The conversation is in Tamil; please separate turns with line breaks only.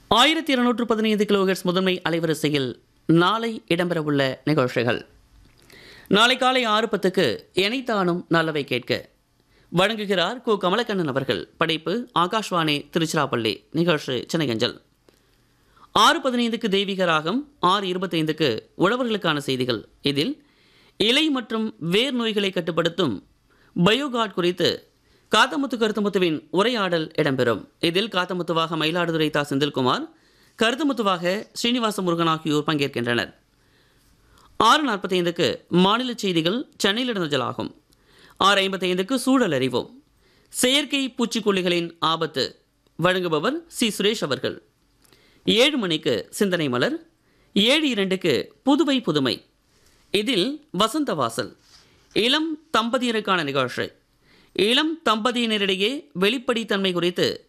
ஆயிரத்தி இருநூற்று பதினைந்து கிலோஹெர்ட்ஸ் முதன்மை அலைவரிசையில் நாளை இடம்பெறவுள்ள நிகழ்ச்சிகள் நாளை காலை ஆறு பத்துக்கு எனைத்தானும் நல்லவை கேட்க வழங்குகிறார் கு கமலக்கண்ணன் அவர்கள் படைப்பு ஆகாஷ்வாணி திருச்சிராப்பள்ளி நிகழ்ச்சி சென்னையஞ்சல் ஆறு பதினைந்துக்கு தெய்வீக ராகம் ஆறு இருபத்தைந்துக்கு உழவர்களுக்கான செய்திகள் இதில் இலை மற்றும் வேர் நோய்களை கட்டுப்படுத்தும் பயோகாட் குறித்து காத்தமுத்து கருத்துமுத்துவின் உரையாடல் இடம்பெறும் இதில் காத்தமுத்துவாக மயிலாடுதுறை தா செந்தில்குமார் கருத்துமுத்துவாக ஸ்ரீனிவாச முருகன் ஆகியோர் பங்கேற்கின்றனர் ஆறு நாற்பத்தைந்துக்கு மாநில செய்திகள் சென்னையில் நஜலாகும் ஆறு ஐம்பத்தைந்துக்கு சூழல் அறிவோம் செயற்கை பூச்சிக்கொல்லிகளின் ஆபத்து வழங்குபவர் சி சுரேஷ் அவர்கள் ஏழு மணிக்கு சிந்தனை மலர் ஏழு இரண்டுக்கு புதுவை புதுமை இதில் வசந்த வாசல் இளம் தம்பதியருக்கான நிகழ்ச்சி இளம் தம்பதியினரிடையே வெளிப்படைத்தன்மை குறித்து